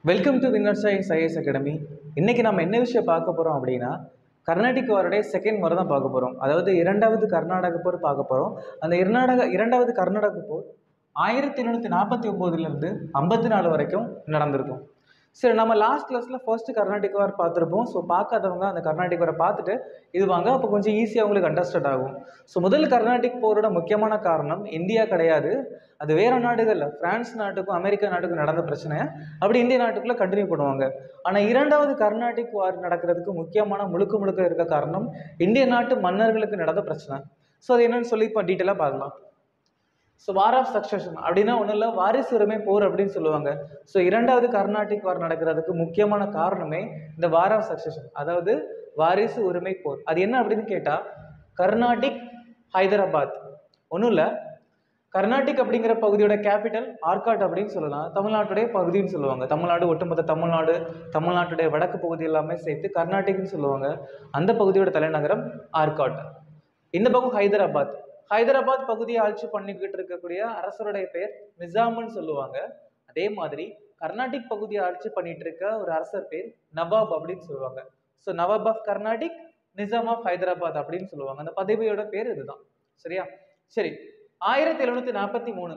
welcome to winner science IS academy இன்னைக்கு நம்ம என்ன விஷயம் பார்க்க போகிறோம் அப்படின்னா கர்நாடிக் வாரோடைய செகண்ட் முறை தான் பார்க்க போகிறோம் அதாவது இரண்டாவது கர்நாடக போர் பார்க்க போகிறோம் அந்த இரண்டாடக இரண்டாவது கர்நாடக போர் ஆயிரத்தி எண்ணூற்றி நாற்பத்தி ஒம்போதுலேருந்து ஐம்பத்தி நாலு வரைக்கும் நடந்திருக்கும் சரி நம்ம லாஸ்ட் கிளாஸில் ஃபர்ஸ்ட் கர்நாடிக் வார் பார்த்துருப்போம் ஸோ பார்க்காதவங்க அந்த கர்நாடிக் வாரை பார்த்துட்டு இது வாங்க அப்போ கொஞ்சம் ஈஸியாக உங்களுக்கு அண்டர்ஸ்டாண்ட் ஆகும் ஸோ முதல் கர்நாடிக் போரோட முக்கியமான காரணம் இந்தியா கிடையாது அது வேற நாடுகளில் பிரான்ஸ் நாட்டுக்கும் அமெரிக்கா நாட்டுக்கும் நடந்த பிரச்சனை அப்படி இந்திய நாட்டுக்குள்ளே கண்டினியூ பண்ணுவாங்க ஆனால் இரண்டாவது கர்நாடிக் வார் நடக்கிறதுக்கு முக்கியமான முழுக்க முழுக்க இருக்க காரணம் இந்திய நாட்டு மன்னர்களுக்கு நடந்த பிரச்சனை ஸோ அது என்னன்னு சொல்லி இப்போ டீட்டெயிலாக பார்க்கலாம் ஸோ வார் ஆஃப் சக்சஷன் அப்படின்னா ஒன்றும் இல்லை வாரிசு உரிமை போர் அப்படின்னு சொல்லுவாங்க ஸோ இரண்டாவது கர்நாடிக் வார் நடக்கிறதுக்கு முக்கியமான காரணமே இந்த வார் ஆஃப் சக்சஷன் அதாவது வாரிசு உரிமை போர் அது என்ன அப்படின்னு கேட்டால் கர்நாடிக் ஹைதராபாத் ஒன்றும் இல்லை கர்நாடிக் அப்படிங்கிற பகுதியோட கேபிட்டல் ஆர்காட் அப்படின்னு சொல்லலாம் தமிழ்நாட்டுடைய பகுதின்னு சொல்லுவாங்க தமிழ்நாடு ஒட்டுமொத்த தமிழ்நாடு தமிழ்நாட்டுடைய வடக்கு பகுதி எல்லாமே சேர்த்து கர்நாடிக்னு சொல்லுவாங்க அந்த பகுதியோட தலைநகரம் ஆர்காட் இந்த பக்கம் ஹைதராபாத் ஹைதராபாத் பகுதியை ஆட்சி பண்ணிக்கிட்டு இருக்கக்கூடிய அரசருடைய பெயர் நிசாம்னு சொல்லுவாங்க அதே மாதிரி கர்நாடிக் பகுதியை ஆட்சி பண்ணிட்டு இருக்க ஒரு அரசர் பேர் நவாப் அப்படின்னு சொல்லுவாங்க so Nawab of Carnatic Nizam of Hyderabad அப்படின்னு சொல்லுவாங்க அந்த பதவியோட பேர் இதுதான் சரியா சரி ஆயிரத்தி எழுநூத்தி நாற்பத்தி மூணு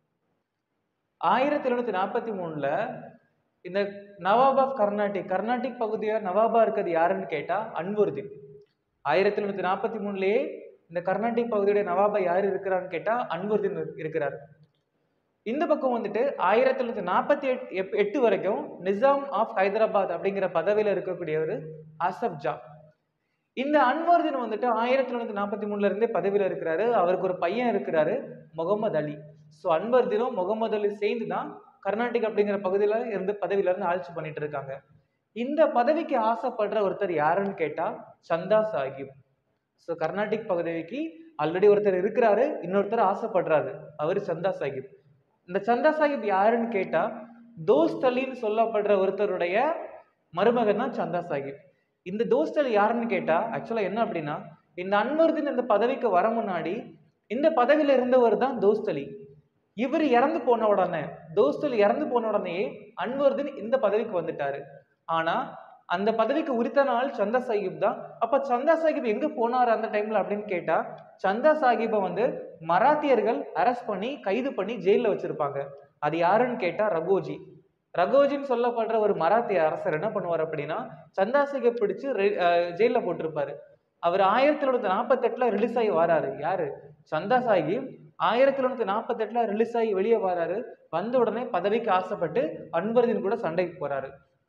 ஆயிரத்தி எழுநூத்தி நாற்பத்தி மூணுல இந்த நவாப் ஆஃப் கர்நாடிக் கர்நாடிக் பகுதியா நவாபா இருக்கிறது யாருன்னு கேட்டா அன்வர்தீன் ஆயிரத்தி எழுநூத்தி நாற்பத்தி மூணுலயே இந்த கர்நாடிக் பகுதியுடைய நவாபா யார் இருக்கிறான்னு கேட்டா அன்வர்தீன் இருக்கிறார் இந்த பக்கம் வந்துட்டு ஆயிரத்தி தொள்ளாயிரத்தி நாற்பத்தி எட் எட்டு வரைக்கும் நிசாம் ஆஃப் ஹைதராபாத் அப்படிங்கிற பதவியில் இருக்கக்கூடியவர் அசப் ஜா இந்த அன்வர்தீன் வந்துட்டு ஆயிரத்தி தொள்ளாயிரத்தி நாற்பத்தி மூணுல இருந்தே பதவியில் இருக்கிறாரு அவருக்கு ஒரு பையன் இருக்கிறாரு முகமது அலி ஸோ அன்வர்தீனும் முகமது அலி சேர்ந்து தான் கர்நாடிக் அப்படிங்கிற பகுதியில் இருந்து பதவியில இருந்து ஆட்சி பண்ணிட்டு இருக்காங்க இந்த பதவிக்கு ஆசைப்படுற ஒருத்தர் யாருன்னு கேட்டா சந்தா சாஹிப் ஸோ கர்நாடிக் பதவிக்கு ஆல்ரெடி ஒருத்தர் இருக்கிறாரு இன்னொருத்தர் ஆசைப்படுறாரு அவர் சந்தா சாஹிப் இந்த சந்தா சாஹிப் யாருன்னு கேட்டா தோஸ்த் அலின்னு சொல்லப்படுற ஒருத்தருடைய மருமகன் தான் சந்தா சாஹிப் இந்த தோஸ்த் அலி யாருன்னு கேட்டா ஆக்சுவலா என்ன அப்படின்னா இந்த அன்வர்தீன் இந்த பதவிக்கு வர முன்னாடி இந்த பதவியில இருந்தவர் தான் தோஸ்த் அலி இவர் இறந்து போன உடனே தோஸ்த் அலி இறந்து போன உடனேயே அன்வர்தீன் இந்த பதவிக்கு வந்துட்டாரு ஆனா அந்த பதவிக்கு உரித்தான ஆள் சந்தா சாஹிப் தான் அப்ப சந்தா சாஹிப் எங்க போனாரு அந்த டைம்ல அப்படின்னு கேட்டா சந்தா சாஹிப்பை வந்து மராத்தியர்கள் அரெஸ்ட் பண்ணி கைது பண்ணி ஜெயில வச்சிருப்பாங்க அது யாருன்னு கேட்டா ரகோஜி ரகோஜின்னு சொல்லப்படுற ஒரு மராத்திய அரசர் என்ன பண்ணுவார் அப்படின்னா சந்தா சாஹிப் பிடிச்சு ஜெயில போட்டிருப்பாரு அவர் ஆயிரத்தி தொள்ளாயிரத்தி நாற்பத்தெட்டுல ரிலீஸ் ஆகி வராரு யாரு சந்தா சாஹிப் ஆயிரத்தி தொள்ளாயிரத்தி நாற்பத்தெட்டுல ரிலீஸ் ஆகி வெளியே வராரு வந்த உடனே பதவிக்கு ஆசைப்பட்டு அன்வர்தீன் கூட சண்டைக்கு போறாரு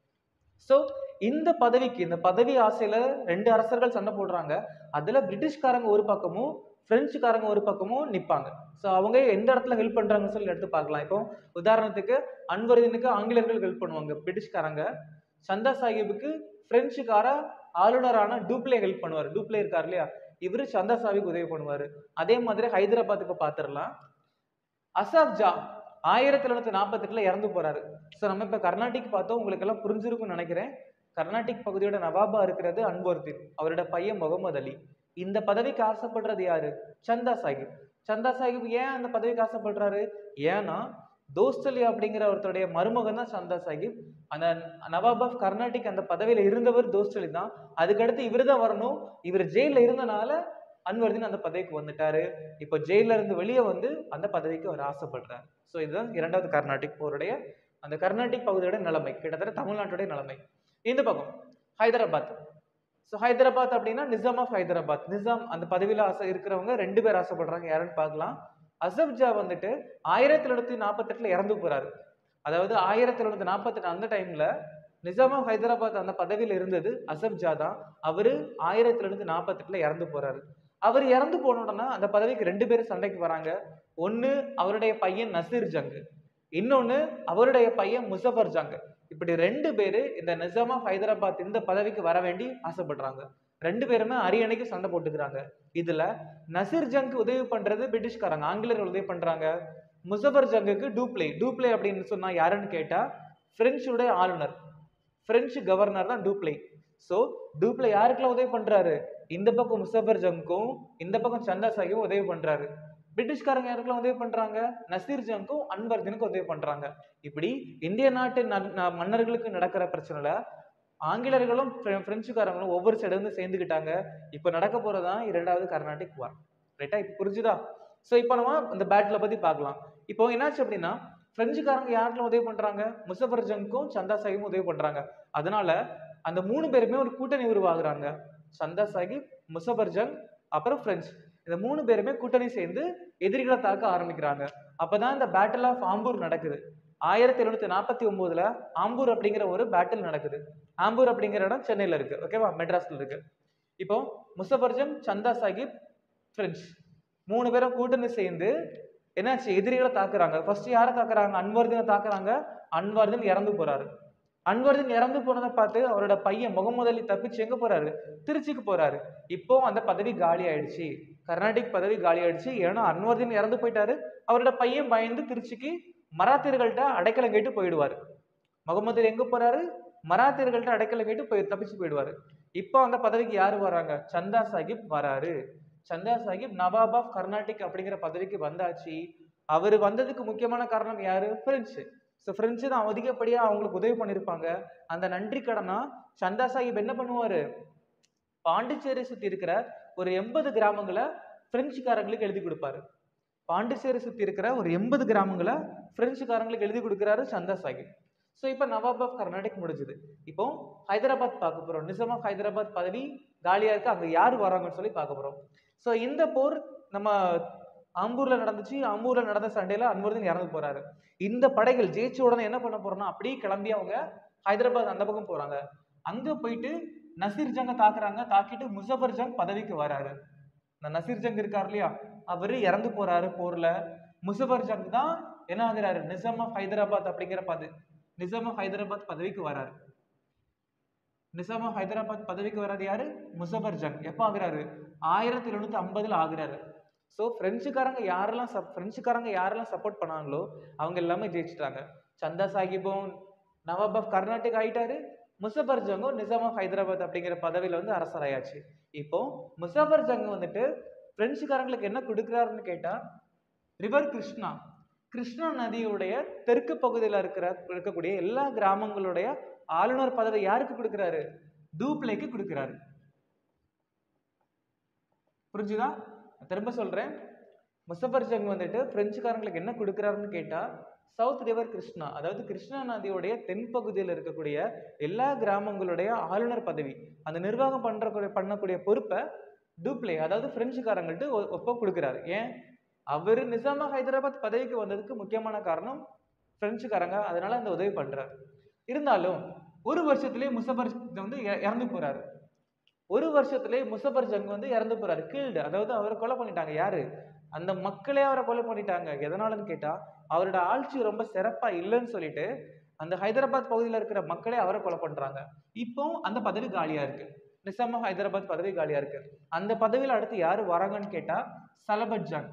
ஸோ இந்த பதவிக்கு இந்த பதவி ஆசையில ரெண்டு அரசர்கள் சண்டை போடுறாங்க அதுல பிரிட்டிஷ்காரங்க ஒரு பக்கமும் பிரெஞ்சுக்காரங்க ஒரு பக்கமும் நிற்பாங்க ஸோ அவங்க எந்த இடத்துல ஹெல்ப் பண்றாங்கன்னு சொல்லி எடுத்து பார்க்கலாம் இப்போ உதாரணத்துக்கு அன்வர்தீனுக்கு ஆங்கிலேயர்கள் ஹெல்ப் பண்ணுவாங்க பிரிட்டிஷ்காரங்க சந்தா சாஹிப்புக்கு பிரெஞ்சுக்கார ஆளுநரான டூப்ளே ஹெல்ப் பண்ணுவார் டூப்ளே இருக்கார் இல்லையா இவரு சந்தா சாஹிப் உதவி பண்ணுவார் அதே மாதிரி ஹைதராபாத்துக்கு பார்த்துடலாம் அசாப் ஜா ஆயிரத்தி தொள்ளாயிரத்தி நாற்பத்தெட்டுல இறந்து போறாரு ஸோ நம்ம இப்போ கர்நாடிக் பார்த்தோம் உங்களுக்கு எல்லாம் புரிஞ்சிருக்கும்னு நினைக்கிறேன் கர்நாடிக் பகுதியோட நவாபா இருக்கிறது அன்வர்தீன் அவரோட பையன் முகமது அலி இந்த பதவிக்கு ஆசைப்படுறது யாரு சந்தா சாஹிப் சந்தா சாஹிப் ஏன் அந்த பதவிக்கு ஆசைப்படுறாரு ஏன்னா தோஸ்தலி அப்படிங்கிற ஒருத்தருடைய மருமகன் தான் சந்தா சாஹிப் அந்த நவாப் ஆஃப் கர்நாடிக் அந்த பதவியில இருந்தவர் தோஸ்தலி தான் அதுக்கடுத்து இவர் தான் வரணும் இவர் ஜெயில இருந்தனால அன்வர்தீன் அந்த பதவிக்கு வந்துட்டாரு இப்போ ஜெயில இருந்து வெளியே வந்து அந்த பதவிக்கு அவர் ஆசைப்படுறாரு ஸோ இதுதான் இரண்டாவது கர்நாடிக் போருடைய அந்த கர்நாடிக் பகுதியோட நிலைமை கிட்டத்தட்ட தமிழ்நாட்டுடைய நிலைமை இந்த பக்கம் ஹைதராபாத் ஸோ ஹைதராபாத் அப்படின்னா நிசாம் ஆஃப் ஹைதராபாத் நிசாம் அந்த பதவியில் ஆசை இருக்கிறவங்க ரெண்டு பேர் ஆசைப்படுறாங்க யாருன்னு பார்க்கலாம் அசப் ஜா வந்துட்டு ஆயிரத்தி தொள்ளாயிரத்தி நாற்பத்தெட்டுல இறந்து போறாரு அதாவது ஆயிரத்தி தொள்ளாயிரத்தி நாற்பத்தெட்டு அந்த டைம்ல நிசாம் ஆஃப் ஹைதராபாத் அந்த பதவியில் இருந்தது அசப் ஜா தான் அவரு ஆயிரத்தி தொள்ளாயிரத்தி நாற்பத்தெட்டுல இறந்து போறாரு அவர் இறந்து போன உடனே அந்த பதவிக்கு ரெண்டு பேரும் சண்டைக்கு வராங்க ஒன்னு அவருடைய பையன் நசீர் ஜங் இன்னொன்னு அவருடைய பையன் முசஃபர் ஜங் இப்படி ரெண்டு பேரு இந்த நிசாம் ஆஃப் ஹைதராபாத் இந்த பதவிக்கு வர வேண்டி ஆசைப்படுறாங்க ரெண்டு பேருமே அரியணைக்கு சண்டை போட்டுக்கிறாங்க இதுல நசீர் ஜங்க்கு உதவி பண்றது பிரிட்டிஷ்காரங்க ஆங்கிலேயர்கள் உதவி பண்றாங்க முசஃபர் ஜங்குக்கு டூப்ளே டூப்ளே அப்படின்னு சொன்னா யாருன்னு கேட்டா பிரெஞ்சுடைய ஆளுநர் பிரெஞ்சு கவர்னர் தான் டூப்ளே ஸோ டூப்ளே யாருக்கெல்லாம் உதவி பண்றாரு இந்த பக்கம் முசஃபர் ஜங்க்கும் இந்த பக்கம் சந்தா சாஹிப்பும் உதவி பண்றாரு பிரிட்டிஷ்காரங்க யாருக்கெல்லாம் உதவி பண்றாங்க நசீர் ஜங்கும் அன்வர்தனுக்கும் உதவி பண்றாங்க இப்படி இந்திய நாட்டு நன்- ந- மன்னர்களுக்கு நடக்கிற பிரச்சனைல ஆங்கிலேயர்களும் பிரெ- பிரெஞ்சுக்காரங்களும் ஒவ்வொரு சைடு வந்து சேர்ந்துக்கிட்டாங்க இப்போ நடக்க போறதுதான் இரண்டாவது கர்நாடிக் வார் ரைட்டா இப்போ புரிஞ்சுதா ஸோ இப்போ நம்ம இந்த பேட்டில் பத்தி பார்க்கலாம் இப்போ என்னாச்சு அப்படின்னா பிரெஞ்சுக்காரங்க யாருக்கெல்லாம் உதவி பண்றாங்க முசஃபர் ஜங்கும் சந்தா சாஹிப்பும் உதவி பண்றாங்க அதனால அந்த மூணு பேருமே ஒரு கூட்டணி உருவாகுறாங்க சந்தா சாஹிப் முசஃபர் ஜங் அப்புறம் பிரெஞ்சு இந்த மூணு பேருமே கூட்டணி சேர்ந்து எதிரிகளை தாக்க ஆரம்பிக்கிறாங்க அப்பதான் இந்த பேட்டில் ஆஃப் ஆம்பூர் நடக்குது ஆயிரத்தி எழுநூத்தி நாற்பத்தி ஒன்பதுல ஆம்பூர் அப்படிங்கிற ஒரு பேட்டில் நடக்குது ஆம்பூர் அப்படிங்கிற இடம் சென்னையில இருக்கு ஓகேவா மெட்ராஸ்ல இருக்கு இப்போ முசஃபர்ஜங் சந்தா சாஹிப் பிரெஞ்சு மூணு பேரும் கூட்டணி சேர்ந்து என்னாச்சு எதிரிகளை தாக்குறாங்க ஃபர்ஸ்ட் யாரை தாக்குறாங்க அன்வர்தனை தாக்குறாங்க அன்வர்தன் இறந்து போறாரு அன்வர்தன் இறந்து போனதை பார்த்து அவரோட பையன் முகமது அலி தப்பிச்சு எங்க போறாரு திருச்சிக்கு போறாரு இப்போ அந்த பதவி காலி ஆயிடுச்சு கர்நாடிக் பதவி காலி ஆயிடுச்சு ஏன்னா அன்வர்தன் இறந்து போயிட்டாரு அவரோட பையன் பயந்து திருச்சிக்கு மராத்தியர்கள்ட்ட அடைக்கலம் கேட்டு போயிடுவாரு முகமது அலி எங்க போறாரு மராத்தியர்கள்ட்ட அடைக்கலம் கேட்டு போய் தப்பிச்சு போயிடுவாரு இப்போ அந்த பதவிக்கு யாரு வராங்க சந்தா சாஹிப் வராரு சந்தா சாஹிப் நவாப் ஆஃப் கர்நாடிக் அப்படிங்கிற பதவிக்கு வந்தாச்சு அவர் வந்ததுக்கு முக்கியமான காரணம் யாரு பிரெஞ்சு ஸோ பிரெஞ்சு தான் அதிகப்படியா அவங்களுக்கு உதவி பண்ணியிருப்பாங்க அந்த நன்றி கடனா சந்தா சாஹிப் என்ன பண்ணுவாரு பாண்டிச்சேரி சுத்தி இருக்கிற ஒரு எண்பது கிராமங்களை பிரெஞ்சுக்காரங்களுக்கு எழுதி கொடுப்பாரு பாண்டிச்சேரி சுத்தி இருக்கிற ஒரு எண்பது கிராமங்களை பிரெஞ்சுக்காரங்களுக்கு எழுதி கொடுக்குறாரு சந்தா சாஹிப் ஸோ இப்போ நவாப் ஆஃப் கர்நாடிக் முடிஞ்சுது இப்போ ஹைதராபாத் பார்க்க போறோம் நிசாம் ஆஃப் ஹைதராபாத் பதவி காலியா இருக்கு அங்க யார் வராங்கன்னு சொல்லி பார்க்க போறோம் ஸோ இந்த போர் நம்ம ஆம்பூர்ல நடந்துச்சு ஆம்பூர்ல நடந்த சண்டையில அன்வர்தன் இறந்து போறாரு இந்த படைகள் ஜெயிச்ச உடனே என்ன பண்ண போறோம்னா அப்படியே கிளம்பி அவங்க ஹைதராபாத் அந்த பக்கம் போறாங்க அங்க போயிட்டு நசீர் ஜங்க தாக்குறாங்க தாக்கிட்டு முசஃபர் ஜங் பதவிக்கு வராரு இந்த நசீர் ஜங் இருக்கார் இல்லையா அவரு இறந்து போறாரு போர்ல முசஃபர் ஜங் தான் என்ன ஆகுறாரு நிசாம் ஆஃப் ஹைதராபாத் அப்படிங்கிற பதவி நிசாம் ஆஃப் ஹைதராபாத் பதவிக்கு வராரு நிசாம் ஆஃப் ஹைதராபாத் பதவிக்கு வராது யாரு முசஃபர் ஜங் எப்போ ஆகுறாரு ஆயிரத்தி எழுநூத்தி ஐம்பதுல ஆகுறாரு ஸோ பிரெஞ்சுக்காரங்க யாரெல்லாம் சப் பிரெஞ்சுக்காரங்க யாரெல்லாம் சப்போர்ட் பண்ணாங்களோ அவங்க எல்லாமே ஜெயிச்சிட்டாங்க சந்தா சாஹிப்பும் நவாப் ஆஃப் கர்நாடிக் ஆயிட்டாரு முசஃபர் ஜங்கும் நிசாம் ஆஃப் ஹைதராபாத் அப்படிங்கிற பதவியில வந்து அரசராயாச்சு இப்போ முசஃபர் ஜங் வந்துட்டு பிரெஞ்சுக்காரங்களுக்கு என்ன கொடுக்குறாருன்னு கேட்டா ரிவர் கிருஷ்ணா கிருஷ்ணா நதியுடைய தெற்கு பகுதியில் இருக்கிற இருக்கக்கூடிய எல்லா கிராமங்களுடைய ஆளுநர் பதவி யாருக்கு கொடுக்குறாரு டூப்ளேக்கு கொடுக்குறாரு புரிஞ்சுதா நான் திரும்ப சொல்றேன் முசஃபர் ஜங் வந்துட்டு பிரெஞ்சுக்காரங்களுக்கு என்ன கொடுக்குறாருன்னு கேட்டா சவுத் ரிவர் கிருஷ்ணா அதாவது கிருஷ்ணா நதியுடைய தென்பகுதியில் இருக்கக்கூடிய எல்லா கிராமங்களுடைய ஆளுநர் பதவி அந்த நிர்வாகம் பண்ற பண்ணக்கூடிய பொறுப்பை டூப்ளே அதாவது பிரெஞ்சுக்காரங்கள்ட்ட ஒ- ஒப்ப கொடுக்குறாரு ஏன் அவர் நிசாமா ஹைதராபாத் பதவிக்கு வந்ததுக்கு முக்கியமான காரணம் பிரெஞ்சுக்காரங்க அதனால அந்த உதவி பண்றாரு இருந்தாலும் ஒரு வருஷத்துலயே முசஃபர் ஜங் வந்து இற- இறந்து போறாரு ஒரு வருஷத்துலயே முசஃபர் ஜங் வந்து இறந்து போறாரு கீழ்டு அதாவது அவரை கொலை பண்ணிட்டாங்க யாரு அந்த மக்களே அவரை கொலை பண்ணிட்டாங்க எதனாலன்னு கேட்டா அவரோட ஆட்சி ரொம்ப சிறப்பா இல்லைன்னு சொல்லிட்டு அந்த ஹைதராபாத் பகுதியில் இருக்கிற மக்களே அவரை கொலை பண்றாங்க இப்போ அந்த பதவி காலியா இருக்கு நிசாமா ஹைதராபாத் பதவி காலியா இருக்கு அந்த பதவியில அடுத்து யாரு வராங்கன்னு கேட்டா சலபத் ஜங்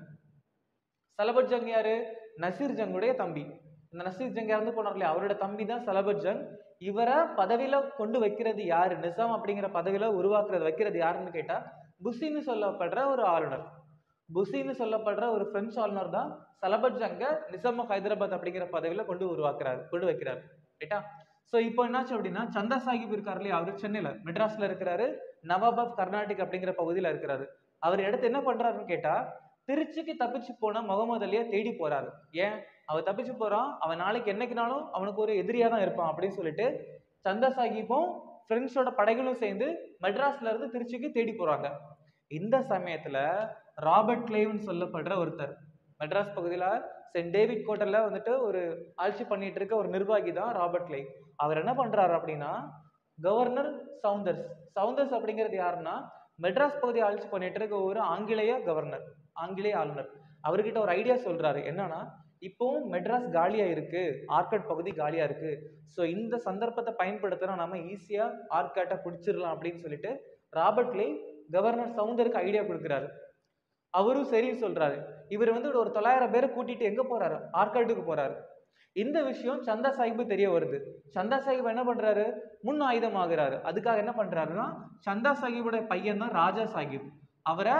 சலபத் ஜங் யாரு நசீர் ஜங்குடைய தம்பி இந்த நசீர் ஜங் இறந்து போனார் இல்லையா அவரோட தம்பி தான் சலபத் ஜங் இவரை பதவியில கொண்டு வைக்கிறது யாரு நிசாம் அப்படிங்கிற பதவியில உருவாக்குறது வைக்கிறது யாருன்னு கேட்டா புசின்னு சொல்லப்படுற ஒரு ஆளுநர் புசின்னு சொல்லப்படுற ஒரு பிரெஞ்சு ஆளுநர் தான் சலபத் ஜங்க நிசாம் ஆஃப் ஹைதராபாத் அப்படிங்கிற பதவியில கொண்டு உருவாக்குறாரு கொண்டு வைக்கிறாரு ரைட்டா சோ இப்போ என்னாச்சு அப்படின்னா சந்தா சாஹிப் இருக்காரு இல்லையா அவரு சென்னையில மெட்ராஸ்ல இருக்கிறாரு நவாப் ஆஃப் கர்நாடிக் அப்படிங்கிற பகுதியில இருக்கிறாரு அவர் எடுத்து என்ன பண்றாருன்னு கேட்டா திருச்சிக்கு தப்பிச்சு போன முகமது அலியை தேடி போறாரு ஏன் அவன் தப்பிச்சு போறான் அவன் நாளைக்கு என்னைக்குனாலும் அவனுக்கு ஒரு எதிரியா தான் இருப்பான் அப்படின்னு சொல்லிட்டு சந்தா சாஹிப்பும் பிரெஞ்சோட படைகளும் சேர்ந்து மெட்ராஸ்ல இருந்து திருச்சிக்கு தேடி போறாங்க இந்த சமயத்துல ராபர்ட் கிளைவ்னு சொல்லப்படுற ஒருத்தர் மெட்ராஸ் பகுதியில சென்ட் டேவிட் கோட்டல்ல வந்துட்டு ஒரு ஆட்சி பண்ணிட்டு இருக்க ஒரு நிர்வாகி தான் ராபர்ட் கிளைவ் அவர் என்ன பண்றாரு அப்படின்னா கவர்னர் சவுந்தர்ஸ் சவுந்தர்ஸ் அப்படிங்கிறது யாருன்னா மெட்ராஸ் பகுதி ஆட்சி பண்ணிட்டு இருக்க ஒரு ஆங்கிலேய கவர்னர் ஆங்கிலேய ஆளுநர் அவர்கிட்ட ஒரு ஐடியா சொல்றாரு என்னன்னா இப்போவும் மெட்ராஸ் காலியா இருக்கு ஆர்கட் பகுதி காலியா இருக்கு ஸோ இந்த சந்தர்ப்பத்தை பயன்படுத்தினா நம்ம ஈஸியா ஆர்காட்டை பிடிச்சிடலாம் அப்படின்னு சொல்லிட்டு ராபர்ட் கிளைவ் கவர்னர் சவுந்தருக்கு ஐடியா கொடுக்குறாரு அவரும் சரின்னு சொல்றாரு இவர் வந்து ஒரு தொள்ளாயிரம் பேரை கூட்டிட்டு எங்க போறாரு ஆர்காட்டுக்கு போறாரு இந்த விஷயம் சந்தா சாஹிப் தெரிய வருது சந்தா சாஹிப் என்ன பண்றாரு முன் ஆயுதம் ஆகுறாரு அதுக்காக என்ன பண்றாருன்னா சந்தா சாஹிப்போட பையன் தான் ராஜா சாஹிப் அவரை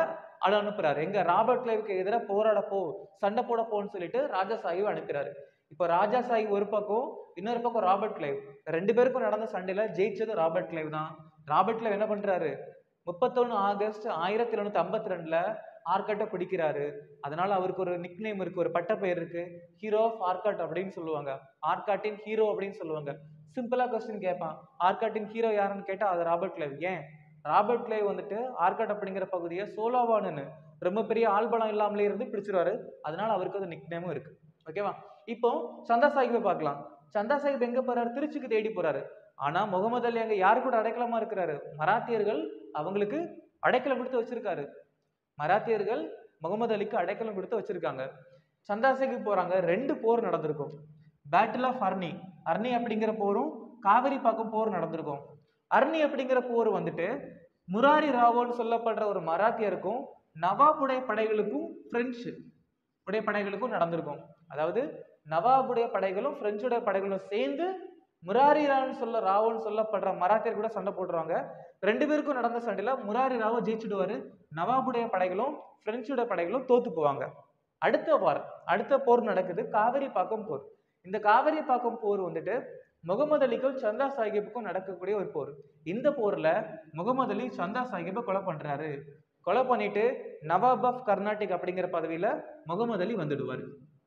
ஆள் அனுப்புறாரு எங்க ராபர்ட் கிளைவுக்கு எதிராக போராட போ சண்டை போட போன்னு சொல்லிட்டு ராஜா சாஹிப் அனுப்புறாரு இப்போ ராஜா சாஹிப் ஒரு பக்கம் இன்னொரு பக்கம் ராபர்ட் கிளைவ் ரெண்டு பேருக்கும் நடந்த சண்டையில ஜெயிச்சது ராபர்ட் கிளைவ் தான் ராபர்ட் கிளைவ் என்ன பண்றாரு முப்பத்தொன்னு ஆகஸ்ட் ஆயிரத்தி எழுநூத்தி ஐம்பத்தி ரெண்டுல ஆர்காட்டை பிடிக்கிறாரு அதனால அவருக்கு ஒரு நிக் நேம் இருக்கு ஒரு பட்ட பெயர் இருக்கு ஹீரோ ஆஃப் ஆர்காட் அப்படின்னு சொல்லுவாங்க ஆர்காட்டின் ஹீரோ அப்படின்னு சொல்லுவாங்க சிம்பிளா கொஸ்டின் கேட்பான் ஆர்காட்டின் ஹீரோ யாருன்னு கேட்டா அது ராபர்ட் கிளைவ் ஏன் ராபர்ட் கிளைவ் வந்துட்டு ஆர்காட் அப்படிங்கிற பகுதியை சோலோவானு ரொம்ப பெரிய ஆள்பலம் இல்லாமலே இருந்து பிடிச்சிருவாரு அதனால அவருக்கு அது நிக் நேமும் இருக்கு ஓகேவா இப்போ சந்தா சாஹிப்பை பார்க்கலாம் சந்தா சாஹிப் எங்க போறாரு திருச்சிக்கு தேடி போறாரு ஆனா முகமது அலி அங்க யாரு கூட அடைக்கலமா இருக்கிறாரு மராத்தியர்கள் அவங்களுக்கு அடைக்கலம் கொடுத்து வச்சிருக்காரு மராத்தியர்கள் முகமது அலிக்கு அடைக்கலம் கொடுத்து வச்சிருக்காங்க சந்தா சாஹிப் போறாங்க ரெண்டு போர் நடந்திருக்கும் பேட்டில் ஆஃப் அர்னி அர்னி அப்படிங்கிற போரும் காவிரி பாக்கம் போர் நடந்திருக்கும் அர்னி அப்படிங்கிற போர் வந்துட்டு முராரி ராவோன்னு சொல்லப்படுற ஒரு மராத்தியருக்கும் நவாபுடைய படைகளுக்கும் பிரெஞ்சு உடைய படைகளுக்கும் நடந்திருக்கும் அதாவது நவாபுடைய படைகளும் பிரெஞ்சுடைய படைகளும் சேர்ந்து முராரி ராவ்னு சொல்ல ராவோன்னு சொல்லப்படுற மராத்தியர் கூட சண்டை போட்டுருவாங்க ரெண்டு பேருக்கும் நடந்த சண்டையில முராரி ராவோ ஜெயிச்சுடுவாரு நவாபுடைய படைகளும் பிரெஞ்சுடைய படைகளும் தோத்து போவாங்க அடுத்த வார் அடுத்த போர் நடக்குது காவிரி பாக்கம் போர் இந்த காவிரி பாக்கம் போர் வந்துட்டு முகமது அலிக்கும் சந்தா சாஹிப்புக்கும் நடக்கக்கூடிய ஒரு போர் இந்த போர்ல முகமது அலி சந்தா சாஹிப்பை கொலை பண்றாரு கொலை பண்ணிட்டு நவாப் ஆஃப் கர்நாடிக் அப்படிங்கிற பதவியில முகமது அலி வந்துடுவார்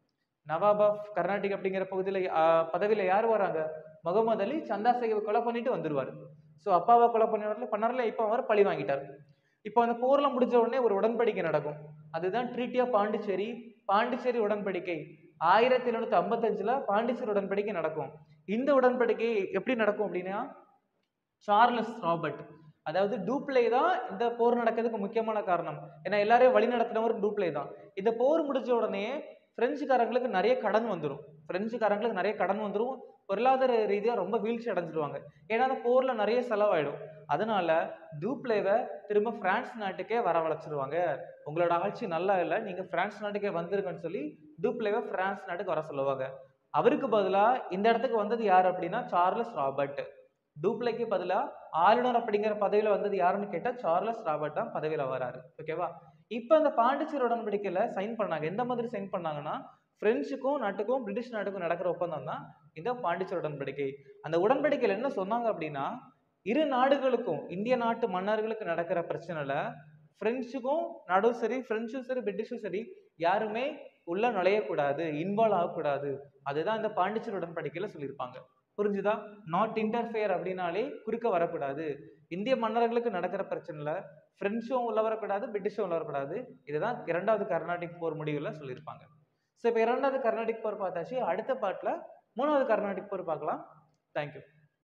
நவாப் ஆஃப் கர்நாடிக் அப்படிங்கிற பகுதியில் பதவியில யார் வராங்க முகமது அலி சந்தா சாஹிப்பை கொலை பண்ணிட்டு வந்துடுவார் ஸோ அப்பாவை கொலை பண்ணல பண்ணார்ல இப்போ அவர் பழி வாங்கிட்டார் இப்போ அந்த போர்லாம் முடிஞ்ச உடனே ஒரு உடன்படிக்கை நடக்கும் அதுதான் ட்ரீட்டி ஆஃப் பாண்டிச்சேரி பாண்டிச்சேரி உடன்படிக்கை ஆயிரத்தி எழுநூத்தி ஐம்பத்தஞ்சுல பாண்டிச்சேரி உடன்படிக்கை நடக்கும் இந்த உடன்படிக்கை எப்படி நடக்கும் அப்படின்னா சார்லஸ் ராபர்ட் அதாவது டூப்ளே தான் இந்த போர் நடக்கிறதுக்கு முக்கியமான காரணம் ஏன்னா எல்லாரையும் வழி நடத்தினவர் டூப்ளே தான் இந்த போர் முடிஞ்ச உடனே பிரெஞ்சுக்காரங்களுக்கு நிறைய கடன் வந்துடும் பிரெஞ்சுக்காரங்களுக்கு நிறைய கடன் வந்துடும் பொருளாதார ரீதியாக ரொம்ப வீழ்ச்சி அடைஞ்சிடுவாங்க ஏன்னா அந்த போரில் நிறைய செலவாயிடும் அதனால டூப்ளேவை திரும்ப பிரான்ஸ் நாட்டுக்கே வரவழைச்சிருவாங்க உங்களோட ஆட்சி நல்லா இல்லை நீங்கள் பிரான்ஸ் நாட்டுக்கே வந்துருங்கன்னு சொல்லி டூப்ளேவை பிரான்ஸ் நாட்டுக்கு வர சொல்லுவாங்க அவருக்கு பதிலாக இந்த இடத்துக்கு வந்தது யார் அப்படின்னா சார்லஸ் ராபர்ட் டூப்ளைக்கு பதிலாக ஆளுநர் அப்படிங்கிற பதவியில் வந்தது யாருன்னு கேட்டால் சார்லஸ் ராபர்ட் தான் பதவியில் வராரு ஓகேவா இப்போ அந்த பாண்டிச்சேரி உடன்படிக்கையில் சைன் பண்ணாங்க எந்த மாதிரி சைன் பண்ணாங்கன்னா பிரெஞ்சுக்கும் நாட்டுக்கும் பிரிட்டிஷ் நாட்டுக்கும் நடக்கிற ஒப்பந்தம் தான் இந்த பாண்டிச்சேரி உடன்படிக்கை அந்த உடன்படிக்கையில் என்ன சொன்னாங்க அப்படின்னா இரு நாடுகளுக்கும் இந்திய நாட்டு மன்னர்களுக்கு நடக்கிற பிரச்சனைல பிரெஞ்சுக்கும் நடுவும் சரி பிரெஞ்சும் சரி பிரிட்டிஷும் சரி யாருமே உள்ள நுழையக்கூடாது இன்வால்வ் ஆகக்கூடாது அதுதான் இந்த பாண்டிச்சேரி உடன்படிக்கையில சொல்லியிருப்பாங்க புரிஞ்சுதா நாட் இன்டர்ஃபியர் அப்படின்னாலே குறுக்க வரக்கூடாது இந்திய மன்னர்களுக்கு நடக்கிற பிரச்சனைல பிரெஞ்சும் உள்ள வரக்கூடாது பிரிட்டிஷும் உள்ள வரக்கூடாது இதுதான் இரண்டாவது கர்நாடிக் போர் முடிவில் சொல்லியிருப்பாங்க ஸோ இப்போ இரண்டாவது கர்நாடிக் போர் பார்த்தாச்சு அடுத்த பாட்டில் மூணாவது கர்நாடிக் போர் பார்க்கலாம் தேங்க்யூ